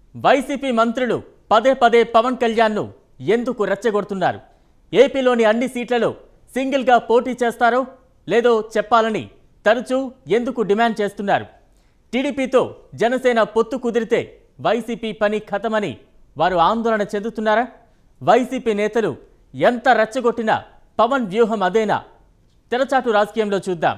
YCP మంత్రులు పదే పదే పవన్ కళ్యాణ్ను ఎందుకు రెచ్చగొడుతున్నారు ఏపీలోని అన్ని సీట్లలో సింగిల్గా పోటీ చేస్తారో లేదో చెప్పాలని తరచూ ఎందుకు డిమాండ్ చేస్తున్నారు టీడీపీతో జనసేన పొత్తు కుదిరితే వైసీపీ పని ఖతమని వారు ఆందోళన చెందుతున్నారా వైసీపీ నేతలు ఎంత రెచ్చగొట్టినా పవన్ వ్యూహం అదేనా తెరచాటు రాజకీయంలో చూద్దాం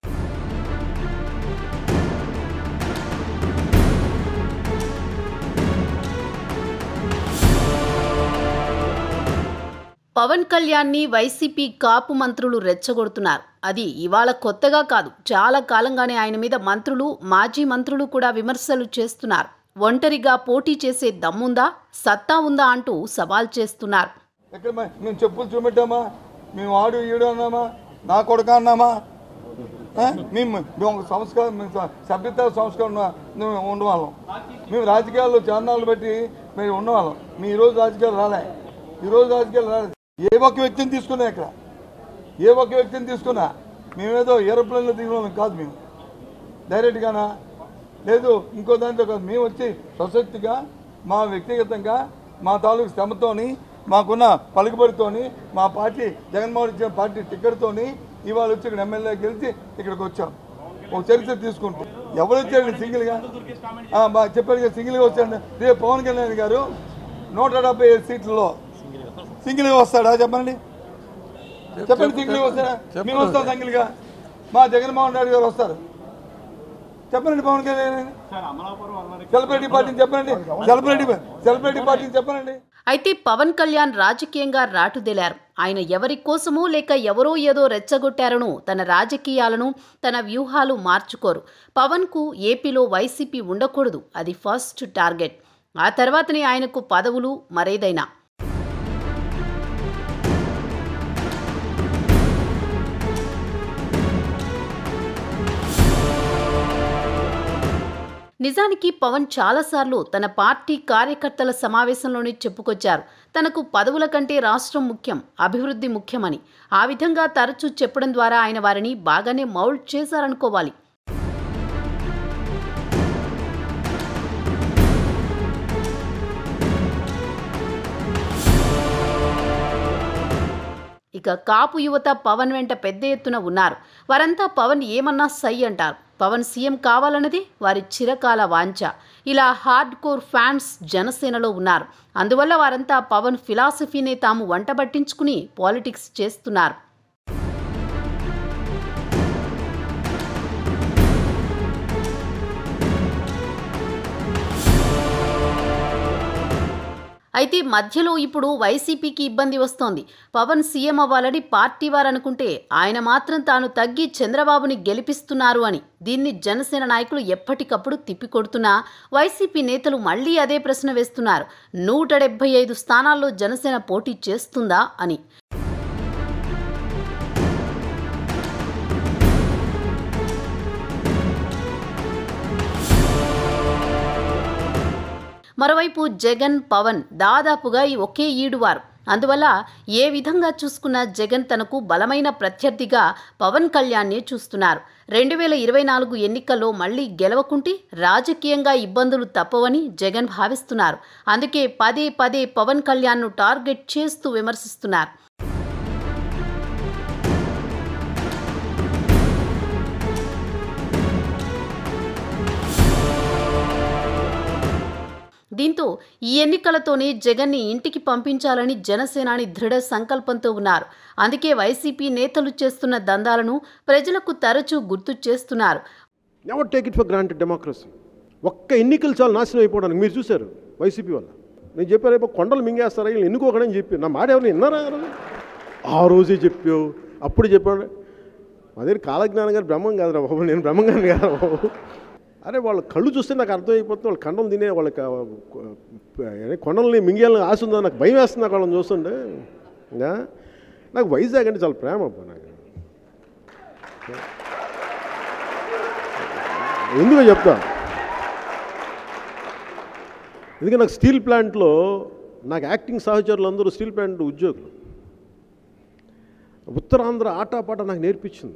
పవన్ కళ్యాణ్ని వైసీపీ కాపు మంత్రులు రెచ్చగొడుతున్నారు అది ఇవాళ కొత్తగా కాదు చాలా కాలంగానే ఆయన మీద మంత్రులు మాజీ మంత్రులు కూడా విమర్శలు చేస్తున్నారు ఒంటరిగా పోటీ చేసే దమ్ముందా సత్తా ఉందా అంటూ సవాల్ చేస్తున్నారు ఎక్కడ మ- మేము చెప్పులు చూపెట్టామా మేము ఆడు ఈడు అన్నామా నా కొడుక అన్నామా ఆ? మేము మేము ఒక సంస్కారం మేము స- సభ్యత సంస్కారం ఉన్న- మేము ఉండవాళ్ళం మేము రాజకీయాల్లో చాన్నాళ్ళు బట్టి మేము ఉన్నవాళ్ళం మీ ఈరోజు రాజకీయాలు రాలే ఈరోజు రాజకీయాలు రాలే ఏ ఒక్క వ్యక్తిని తీసుకున్నా ఇక్కడ ఏ ఒక్క వ్యక్తిని తీసుకున్నా మేమేదో ఏరోప్లేన్లో దిగిన వాళ్ళం కాదు మేము డైరెక్ట్గానా లేదు ఇంకో దాంట్లో కాదు మేము వచ్చి స్వశక్తిగా మా వ్యక్తిగతంగా మా తాలూకు శ్రమతోని మాకున్న పలుకుబడితోని మా పార్టీ జగన్మోహన్ ఇచ్చిన పార్టీ టికెట్తోని ఇవాళ వచ్చి ఇక్కడ ఎమ్మెల్యే గెలిచి ఇక్కడికి వచ్చాం ఒక చరిత్ర తీసుకుంటే ఎవరు వచ్చారు సింగిల్గా ఆ, బా- చెప్పారు కదా సింగిల్గా వచ్చాడు రేపు పవన్ కళ్యాణ్ గారు నూట డెబ్బై ఐదు సీట్లలో సింగిల్గా వస్తాడా చెప్పండి చెప్పండి సింగిల్గా వస్తాడా మేము వస్తాం సింగిల్గా మా జగన్మోహన్ రెడ్డి గారు వస్తారు చెప్పండి పవన్ కళ్యాణ్ సెలబ్రిటీ పార్టీని చెప్పండి సెలబ్రిటీ సెలబ్రిటీ పార్టీని చెప్పండి అయితే పవన్ కళ్యాణ్ రాజకీయంగా రాటుదేలారు ఆయన ఎవరి కోసమో లేక ఎవరో ఏదో రెచ్చగొట్టారనో తన రాజకీయాలను తన వ్యూహాలు మార్చుకోరు పవన్కు ఏపీలో వైసీపీ ఉండకూడదు అది ఫస్ట్ టార్గెట్ ఆ తర్వాతనే ఆయనకు పదవులు మరేదైనా నిజానికి పవన్ చాలాసార్లు తన పార్టీ కార్యకర్తల సమావేశంలోనే చెప్పుకొచ్చారు తనకు పదవుల కంటే రాష్ట్రం ముఖ్యం అభివృద్ధి ముఖ్యమని ఆ విధంగా తరచూ చెప్పడం ద్వారా ఆయన వారిని బాగానే మౌల్డ్ చేశారనుకోవాలి ఇక కాపు యువత పవన్ వెంట పెద్ద ఎత్తున ఉన్నారు వారంతా పవన్ ఏమన్నా సై అంటారు పవన్ సీఎం కావాలన్నది వారి చిరకాల వాంఛ ఇలా హార్డ్ కోర్ ఫ్యాన్స్ జనసేనలో ఉన్నారు అందువల్ల వారంతా పవన్ ఫిలాసఫీనే తాము వంటబట్టించుకుని పాలిటిక్స్ చేస్తున్నారు అయితే మధ్యలో ఇప్పుడు వైసీపీకి ఇబ్బంది వస్తోంది పవన్ సీఎం అవ్వాలని పార్టీ వారు అనుకుంటే ఆయన మాత్రం తాను తగ్గి చంద్రబాబుని గెలిపిస్తున్నారు అని దీన్ని జనసేన నాయకులు ఎప్పటికప్పుడు తిప్పికొడుతున్నా వైసీపీ నేతలు మళ్లీ అదే ప్రశ్న వేస్తున్నారు నూట డెబ్బై ఐదు స్థానాల్లో జనసేన పోటీ చేస్తుందా అని మరోవైపు జగన్ పవన్ దాదాపుగా ఈ ఒకే ఈడువారు అందువల్ల ఏ విధంగా చూసుకున్నా జగన్ తనకు బలమైన ప్రత్యర్థిగా పవన్ కళ్యాణ్నే చూస్తున్నారు రెండు వేల ఇరవై నాలుగు ఎన్నికల్లో మళ్లీ గెలవకుంటే రాజకీయంగా ఇబ్బందులు తప్పవని జగన్ భావిస్తున్నారు అందుకే పదే పదే పవన్ కళ్యాణ్ను టార్గెట్ చేస్తూ విమర్శిస్తున్నారు దీంతో ఈ ఎన్నికలతోనే జగన్ని ఇంటికి పంపించాలని జనసేనాని దృఢ సంకల్పంతో ఉన్నారు అందుకే వైసీపీ నేతలు చేస్తున్న దందాలను ప్రజలకు తరచూ గుర్తు చేస్తున్నారు never take it for granted democracy ఒక్క ఎన్నికలు చాలా నాశనం అయిపోవడానికి మీరు చూశారు వైసీపీ వల్ల నేను చెప్పాను రేపు కొండలు మింగేస్తారా వీళ్ళు ఎన్నుకోకడని చెప్పి నా మాట ఎవరు విన్నారా ఆ రోజు? ఆ రోజే చెప్పావు అప్పుడు చెప్పాడు మా దగ్గర కాలజ్ఞానం గారు బ్రహ్మం కాదురా బాబు నేను బ్రహ్మంగాని కాదురా బాబు అరే వాళ్ళ కళ్ళు చూస్తే నాకు అర్థమైపోతుంది వాళ్ళు కండలు తినే వాళ్ళకి ఆ, ఆ, కొండల్ని మింగేయాలని ఆశ ఉందా నాకు భయం వేస్తుంది నాకు వాళ్ళని చూస్తుంటే ఇంకా నాకు వైజాగ్ అంటే చాలా ప్రేమ అబ్బా నాకు ఎందుకో చెప్తా ఎందుకంటే నాకు స్టీల్ ప్లాంట్లో నాకు యాక్టింగ్ సహచరులు అందరూ స్టీల్ ప్లాంట్ ఉద్యోగులు ఉత్తరాంధ్ర ఆటపాట నాకు నేర్పించింది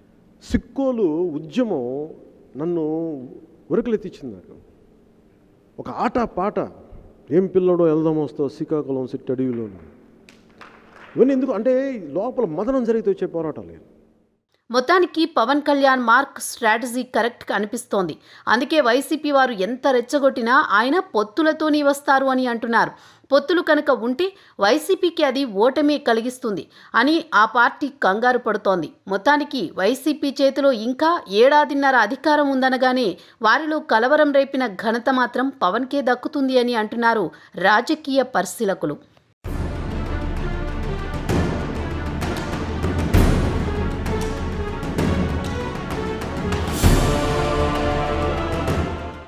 సిక్కోలు ఉద్యమం నన్ను ఉరకలెత్తించింది నాకు ఒక ఆట పాట ఏం పిల్లడో వెళ్దాం వస్తావు శ్రీకాకుళం సిట్ అడవిలోను ఇవన్నీ ఎందుకు అంటే లోపల మదనం జరిగితే వచ్చే పోరాటాలు మొత్తానికి Pawan Kalyan mark strategy correct అనిపిస్తోంది అందుకే వైసీపీ వారు ఎంత రెచ్చగొట్టినా ఆయన పొత్తులతోనే వస్తారు అని అంటున్నారు పొత్తులు కనుక ఉంటే వైసీపీకి అది ఓటమే కలిగిస్తుంది అని ఆ పార్టీ కంగారు పడుతోంది మొత్తానికి వైసీపీ చేతిలో ఇంకా ఏడాదిన్నర అధికారం ఉందనగానే వారిలో కలవరం రేపిన ఘనత మాత్రం పవన్కే దక్కుతుంది అని అంటున్నారు రాజకీయ పరిశీలకులు